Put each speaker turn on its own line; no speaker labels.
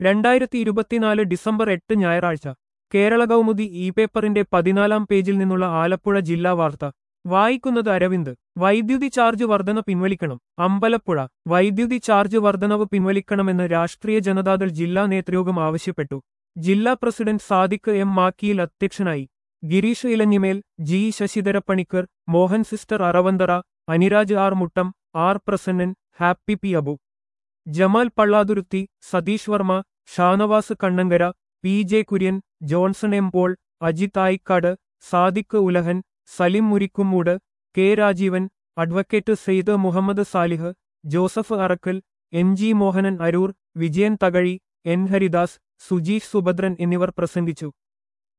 രണ്ടായിരത്തി ഇരുപത്തിനാല് ഡിസംബർ എട്ട് ഞായറാഴ്ച കേരള കൗമുദി ഇ പേപ്പറിന്റെ പതിനാലാം പേജിൽ നിന്നുള്ള ആലപ്പുഴ ജില്ലാ വാർത്ത വായിക്കുന്നത് അരവിന്ദ് വൈദ്യുതി ചാർജ് വർധന പിൻവലിക്കണം അമ്പലപ്പുഴ വൈദ്യുതി ചാർജ് വർധനവ് പിൻവലിക്കണമെന്ന് രാഷ്ട്രീയ ജനതാദൾ ജില്ലാ നേതൃയോഗം ആവശ്യപ്പെട്ടു ജില്ലാ പ്രസിഡന്റ് സാദിഖ് എം മാക്കിയിൽ അധ്യക്ഷനായി Girish Elanjimel G Sasidhara Panicker Mohan sister Aravanthara Aniraj R Muttam R Prasannan Happy P Abu Jamal Pallathuruthy Satheesh Varma Shanavas Kannankara P J Kurian Johnson M Paul Ajith Ayikkad Sadiq Ulahannan Salim Murikkummoodu K Rajeevan advocate Syed Muhammad Salih Joseph Arakkal M G Mohanan Aroor Vijayan Thakazhi N Haridas Sujeesh Subhadran എന്നിവർ പ്രസംഗിച്ചു